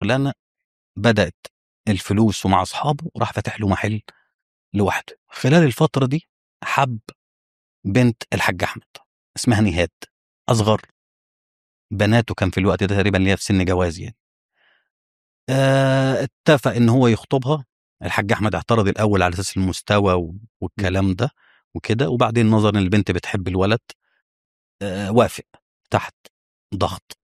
شغلانه بدات الفلوس ومع اصحابه راح فاتح له محل لوحده خلال الفتره دي حب بنت الحاج احمد اسمها نهاد اصغر بناته كان في الوقت ده تقريبا اللي هي في سن جواز يعني آه اتفق ان هو يخطبها الحاج احمد اعترض الاول على اساس المستوى و- والكلام ده وكده وبعدين نظرا ان البنت بتحب الولد آه وافق تحت ضغط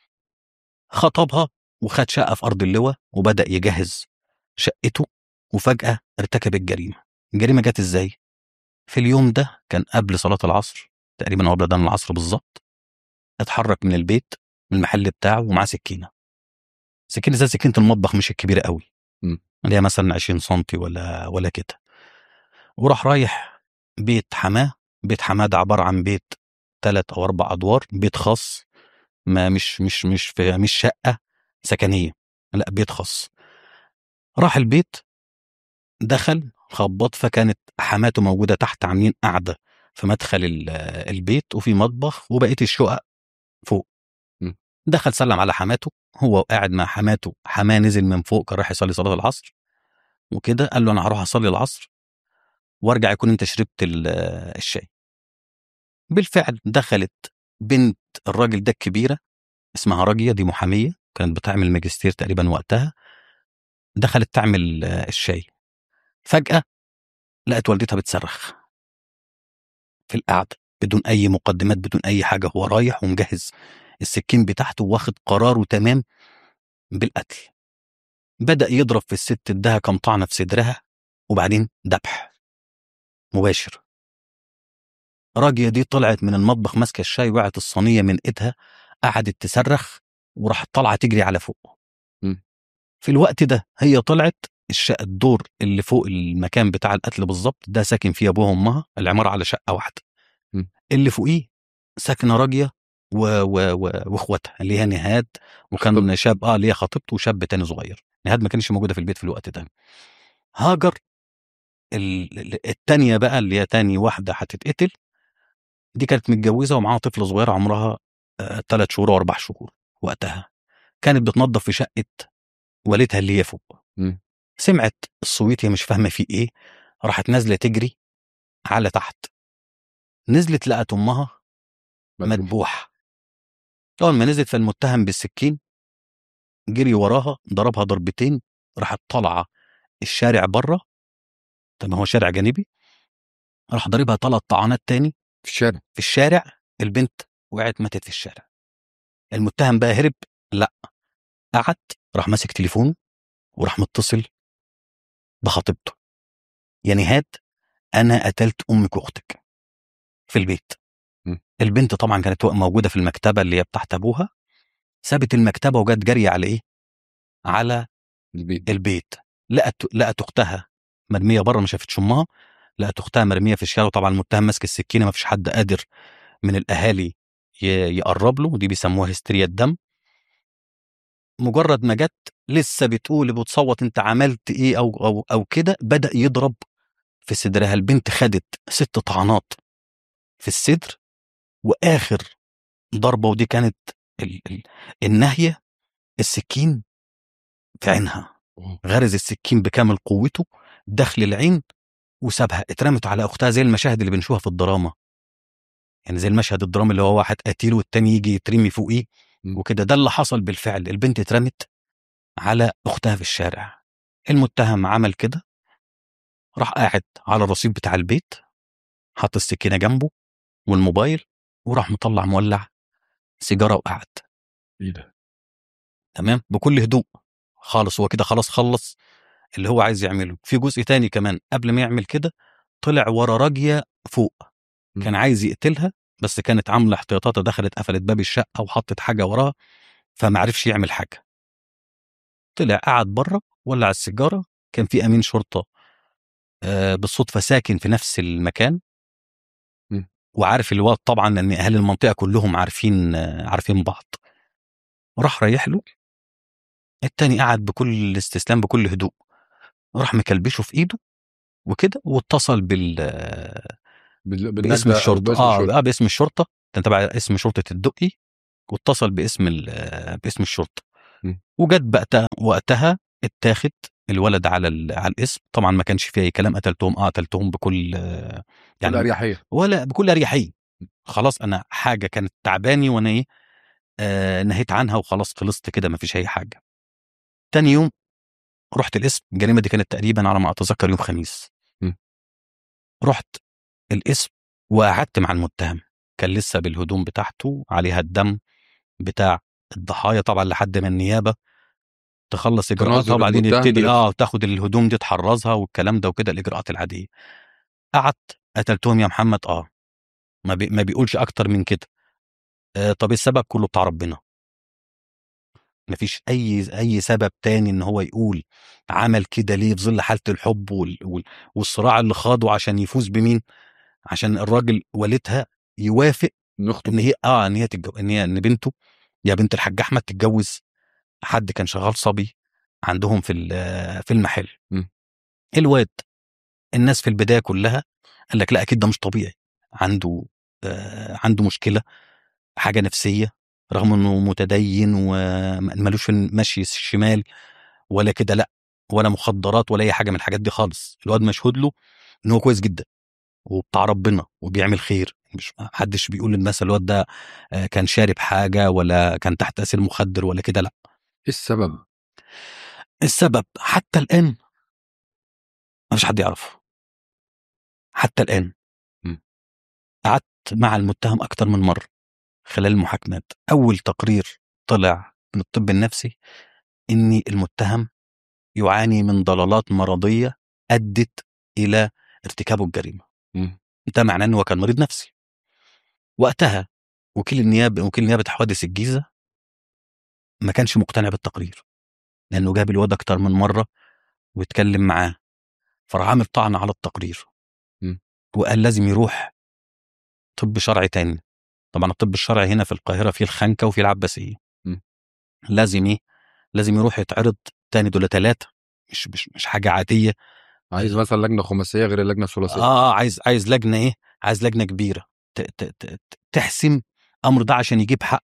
خطبها وخد شقه في ارض اللواء وبدا يجهز شقته وفجاه ارتكب الجريمه الجريمه جت ازاي في اليوم ده كان قبل صلاه العصر تقريبا او قبل اذان العصر بالظبط اتحرك من البيت من المحل بتاعه ومعاه سكينه سكينه زي سكينه المطبخ مش الكبيره قوي مم. اللي هي مثلا 20 سم ولا ولا كده وراح رايح بيت حماه بيت حماه ده عباره عن بيت ثلاث او اربع ادوار بيت خاص ما مش مش مش في مش شقه سكنيه لا بيت خاص راح البيت دخل خبط فكانت حماته موجوده تحت عاملين قاعده في مدخل ال- البيت وفي مطبخ وبقيه الشقق فوق م. دخل سلم على حماته هو قاعد مع حماته حماه نزل من فوق كان رايح يصلي صلاه العصر وكده قال له انا هروح اصلي العصر وارجع يكون انت شربت ال- الشاي بالفعل دخلت بنت الراجل ده الكبيره اسمها راجيه دي محاميه كانت بتعمل ماجستير تقريبا وقتها دخلت تعمل آه، الشاي فجاه لقت والدتها بتصرخ في القعده بدون اي مقدمات بدون اي حاجه هو رايح ومجهز السكين بتاعته واخد قراره تمام بالقتل بدا يضرب في الست اداها كم طعنه في صدرها وبعدين ذبح مباشر راجية دي طلعت من المطبخ ماسكه الشاي وقعت الصينيه من ايدها قعدت تصرخ وراحت طالعه تجري على فوق مم. في الوقت ده هي طلعت الشقه الدور اللي فوق المكان بتاع القتل بالظبط ده ساكن فيه ابوها وامها العماره على شقه واحده مم. اللي فوقيه ساكنه راجيه و... و... و... واخواتها اللي هي نهاد وكان خطيبته. شاب اه اللي هي خطيبته وشاب تاني صغير نهاد ما كانش موجوده في البيت في الوقت ده هاجر ال- ال- التانية بقى اللي هي تاني واحدة هتتقتل دي كانت متجوزة ومعاها طفلة صغيرة عمرها ثلاث شهور وأربع شهور وقتها كانت بتنظف في شقة والدها اللي هي فوق مم. سمعت الصويت هي مش فاهمة في إيه راحت نازلة تجري على تحت نزلت لقت أمها مذبوح. مذبوح أول ما نزلت فالمتهم بالسكين جري وراها ضربها ضربتين راحت طالعة الشارع بره طب ما هو شارع جانبي راح ضربها ثلاث طعنات تاني في الشارع في الشارع البنت وقعت ماتت في الشارع المتهم بقى هرب لا قعد راح ماسك تليفونه وراح متصل بخطيبته يا نهاد انا قتلت امك واختك في البيت م. البنت طبعا كانت موجوده في المكتبه اللي هي بتاعت ابوها سابت المكتبه وجت جاريه على ايه على البيت البيت لقت لقت اختها مرميه بره ما شافتش امها لقت اختها مرميه في الشارع وطبعا المتهم ماسك السكينه ما فيش حد قادر من الاهالي ي- يقرب له ودي بيسموها هستيريا الدم مجرد ما جت لسه بتقول بتصوت انت عملت ايه او او او كده بدا يضرب في صدرها البنت خدت ست طعنات في الصدر واخر ضربه ودي كانت ال ال النهيه السكين في عينها أوه. غرز السكين بكامل قوته دخل العين وسابها اترمت على اختها زي المشاهد اللي بنشوفها في الدراما يعني زي المشهد الدرامي اللي هو واحد قتيل والتاني يجي يترمي فوقيه م. وكده ده اللي حصل بالفعل البنت اترمت على اختها في الشارع المتهم عمل كده راح قاعد على الرصيف بتاع البيت حط السكينه جنبه والموبايل وراح مطلع مولع سيجاره وقعد ايه ده تمام بكل هدوء خالص هو كده خلاص خلص اللي هو عايز يعمله في جزء تاني كمان قبل ما يعمل كده طلع ورا راجيه فوق م. كان عايز يقتلها بس كانت عامله احتياطاتها دخلت قفلت باب الشقه وحطت حاجه وراها فما عرفش يعمل حاجه طلع قعد بره ولع السيجاره كان في امين شرطه آه، بالصدفه ساكن في نفس المكان م. وعارف الواد طبعا لان اهل المنطقه كلهم عارفين آه، عارفين بعض راح رايح له التاني قعد بكل استسلام بكل هدوء راح مكلبشه في ايده وكده واتصل بال آه، بال- باسم بالنجدة أو الشرطه باسم اه الشرطة. اه باسم الشرطه كان تبع اسم شرطه الدقي واتصل باسم ال- آه، باسم الشرطه مم. وجت بقى وقتها اتاخد الولد على ال- على الاسم طبعا ما كانش فيه اي كلام قتلتهم اه قتلتهم بكل آه، يعني يعني اريحيه ولا بكل اريحيه خلاص انا حاجه كانت تعباني وانا ايه آه نهيت عنها وخلاص خلصت كده ما فيش اي حاجه تاني يوم رحت الاسم الجريمه دي كانت تقريبا على ما اتذكر يوم خميس م. رحت الاسم وقعدت مع المتهم كان لسه بالهدوم بتاعته عليها الدم بتاع الضحايا طبعا لحد ما النيابه تخلص اجراءاتها تناظر وبعدين المتهم يبتدي بال- اه تاخد الهدوم دي تحرزها والكلام ده وكده الاجراءات العاديه قعدت قتلتهم يا محمد اه ما, بي ما بيقولش اكتر من كده آه طب السبب كله بتاع ربنا مفيش اي اي سبب تاني ان هو يقول عمل كده ليه في ظل حاله الحب وال وال والصراع اللي خاضه عشان يفوز بمين عشان الراجل والدها يوافق نخطب ان هي اه ان هي تتجو... ان هي ان بنته يا بنت الحاج احمد تتجوز حد كان شغال صبي عندهم في ال- في المحل م. الواد الناس في البدايه كلها قال لك لا اكيد ده مش طبيعي عنده آه عنده مشكله حاجه نفسيه رغم انه متدين وملوش في المشي الشمال ولا كده لا ولا مخدرات ولا اي حاجه من الحاجات دي خالص الواد مشهود له ان هو كويس جدا وبتاع ربنا وبيعمل خير مش محدش بيقول للناس الواد ده آه، كان شارب حاجه ولا كان تحت تاثير مخدر ولا كده لا ايه السبب السبب حتى الان ما فيش حد يعرفه حتى الان م. قعدت مع المتهم اكتر من مره خلال المحاكمات اول تقرير طلع من الطب النفسي ان المتهم يعاني من ضلالات مرضيه ادت الى ارتكابه الجريمه مم. ده معناه ان هو كان مريض نفسي وقتها وكيل النيابه وكيل نيابه حوادث الجيزه ما كانش مقتنع بالتقرير لانه جاب الواد اكتر من مره واتكلم معاه فراح عامل طعن على التقرير مم. وقال لازم يروح طب شرعي تاني طبعا الطب الشرعي هنا في القاهره فيه الخنكه وفيه العباسيه مم. لازم ايه لازم يروح يتعرض تاني دول ثلاثه مش مش مش حاجه عاديه عايز مثلا لجنه خماسيه غير اللجنه الثلاثيه اه عايز عايز لجنه ايه عايز لجنه كبيره ت ت ت ت- تحسم امر ده عشان يجيب حق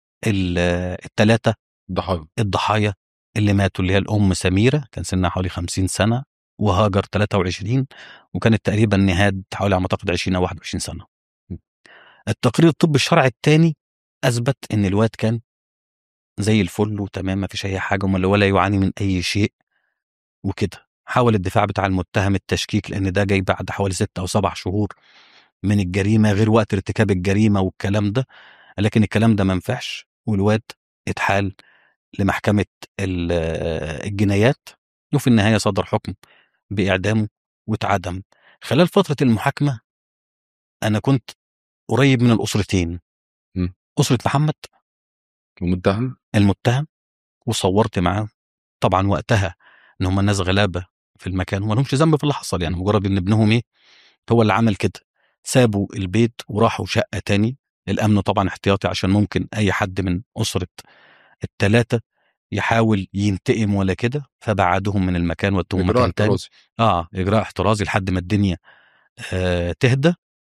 الثلاثه ضحايا الضحايا اللي ماتوا اللي هي الام سميره كان سنها حوالي 50 سنه وهاجر 23 وكانت تقريبا نهاد حوالي على ما اعتقد 20 او 21 سنه م. التقرير الطبي الشرعي الثاني اثبت ان الواد كان زي الفل وتمام ما فيش اي حاجه ولا ولا يعاني من اي شيء وكده حاول الدفاع بتاع المتهم التشكيك لان ده جاي بعد حوالي ستة او سبع شهور من الجريمه غير وقت ارتكاب الجريمه والكلام ده لكن الكلام ده ما نفعش والواد اتحال لمحكمه ال- الجنايات وفي النهايه صدر حكم باعدامه واتعدم خلال فتره المحاكمه انا كنت قريب من الاسرتين م. اسره محمد المتهم المتهم وصورت معاه طبعا وقتها ان هم ناس غلابه في المكان وما لهمش ذنب في اللي حصل يعني مجرد ان ابنهم ايه هو اللي عمل كده سابوا البيت وراحوا شقه تاني الامن طبعا احتياطي عشان ممكن اي حد من اسره الثلاثه يحاول ينتقم ولا كده فبعدهم من المكان ودوهم اجراء مكان تاني احترازي اه اجراء احترازي لحد ما الدنيا آه تهدى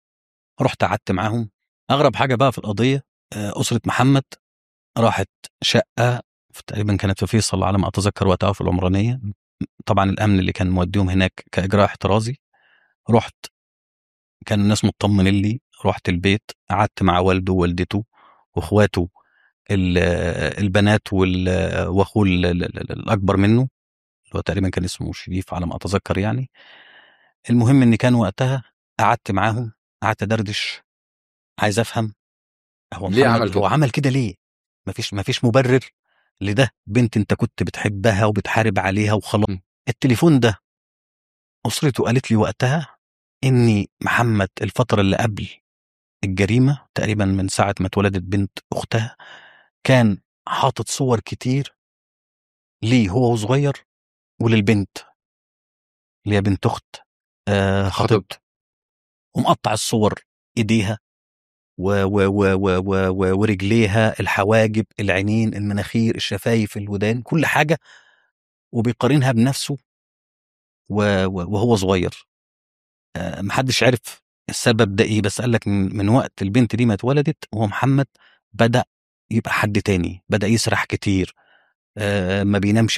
رحت قعدت معاهم اغرب حاجه بقى في القضيه آه اسره محمد راحت شقه في تقريبا كانت في فيصل على ما اتذكر وقتها في العمرانيه طبعا الامن اللي كان موديهم هناك كاجراء احترازي رحت كان الناس مطمنين لي رحت البيت قعدت مع والده ووالدته واخواته ال- البنات وال- واخوه ال- ال- ال- الاكبر منه اللي هو تقريبا كان اسمه شريف على ما اتذكر يعني المهم ان كان وقتها قعدت معاهم قعدت ادردش عايز افهم هو ليه محمد عمل هو كده؟ عمل كده ليه مفيش مفيش مبرر لده بنت انت كنت بتحبها وبتحارب عليها وخلاص م. التليفون ده اسرته قالت لي وقتها اني محمد الفتره اللي قبل الجريمه تقريبا من ساعه ما اتولدت بنت اختها كان حاطط صور كتير ليه هو صغير وللبنت اللي هي بنت اخت آه خطيبته ومقطع الصور ايديها و و و و و و ورجليها الحواجب العينين المناخير الشفايف الودان كل حاجه وبيقارنها بنفسه و- و- وهو صغير آه، محدش عرف السبب ده ايه بس قال لك من, من وقت البنت دي ما اتولدت وهو محمد بدا يبقى حد تاني بدا يسرح كتير آه، ما بينامش